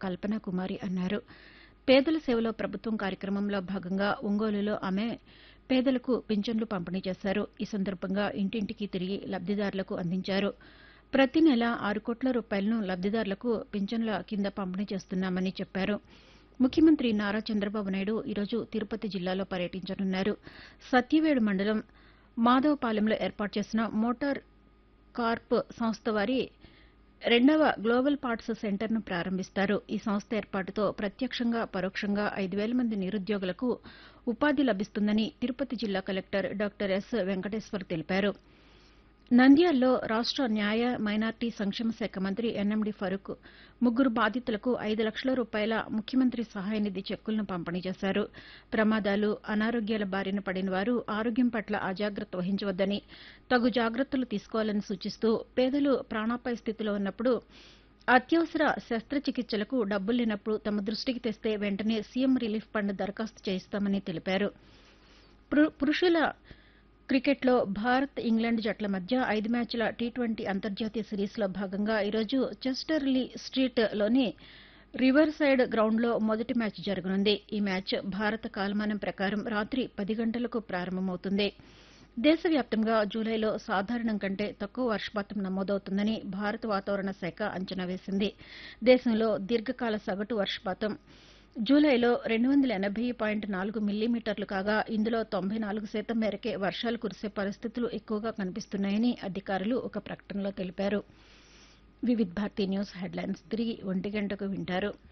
కల్పనా కుమారి అన్నారు పేదల సేవలో ప్రభుత్వం కార్యక్రమంలో భాగంగా ఒంగోలులో ఆమె పేదలకు పింఛన్లు పంపిణీ చేశారు ఈ సందర్భంగా ఇంటింటికి తిరిగి లబ్దిదారులకు అందించారు ప్రతి నెల ఆరు కోట్ల రూపాయలను లబ్దిదారులకు పింఛన్ల కింద పంపిణీ చేస్తున్నామని చెప్పారు ముఖ్యమంత్రి నారా చంద్రబాబు నాయుడు ఈరోజు తిరుపతి జిల్లాలో పర్యటించనున్నారు సత్యవేడు మండలం మాధవపాలెంలో ఏర్పాటు చేసిన మోటార్ కార్ప్ సంస్థ వారి రెండవ గ్లోబల్ పార్ట్స్ సెంటర్ను ప్రారంభిస్తారు ఈ సంస్థ ఏర్పాటుతో ప్రత్యక్షంగా పరోక్షంగా ఐదు వేల మంది నిరుద్యోగులకు ఉపాధి లభిస్తుందని తిరుపతి జిల్లా కలెక్టర్ డాక్టర్ ఎస్ వెంకటేశ్వర్ తెలిపారు నంద్యాలలో రాష్ట న్యాయ మైనార్టీ సంక్షేమ శాఖ మంత్రి ఎన్ఎండి ఫరూక్ ముగ్గురు బాధితులకు ఐదు లక్షల రూపాయల ముఖ్యమంత్రి సహాయ నిధి చెక్కులను పంపిణీ చేశారు ప్రమాదాలు అనారోగ్యాల బారిన పడిన వారు ఆరోగ్యం పట్ల అజాగ్రత్త వహించవద్దని తగు జాగ్రత్తలు తీసుకోవాలని సూచిస్తూ పేదలు ప్రాణాపాయ స్థితిలో ఉన్నప్పుడు అత్యవసర శస్త్రచికిత్సలకు డబ్బులు లేనప్పుడు తమ దృష్టికి తెస్తే వెంటనే సీఎం రిలీఫ్ ఫండ్ దరఖాస్తు చేయిస్తామని తెలిపారు పురుషుల క్రికెట్లో భారత్ ఇంగ్లాండ్ జట్ల మధ్య ఐదు మ్యాచ్ల టీ ట్వంటీ అంతర్జాతీయ సిరీస్లో భాగంగా ఈరోజు చెస్టర్లీ స్ట్రీట్లోని రివర్ సైడ్ గ్రౌండ్లో మొదటి మ్యాచ్ జరగనుంది ఈ మ్యాచ్ భారత కాలమానం ప్రకారం రాత్రి పది గంటలకు ప్రారంభమవుతుంది దేశవ్యాప్తంగా జూలైలో సాధారణం కంటే తక్కువ వర్షపాతం నమోదవుతుందని భారత వాతావరణ శాఖ అంచనా వేసింది దేశంలో దీర్ఘకాల సగటు వర్షపాతం జూలైలో రెండు వందల ఎనబై పాయింట్ నాలుగు మిల్లీమీటర్లు కాగా ఇందులో తొంభై నాలుగు శాతం మేరకే వర్షాలు కురిసే పరిస్థితులు ఎక్కువగా కనిపిస్తున్నాయని అధికారులు ఒక ప్రకటనలో తెలిపారు వివిధ్ భారతి న్యూస్ హెడ్లైన్స్ తిరిగి ఒంటి గంటకు వింటారు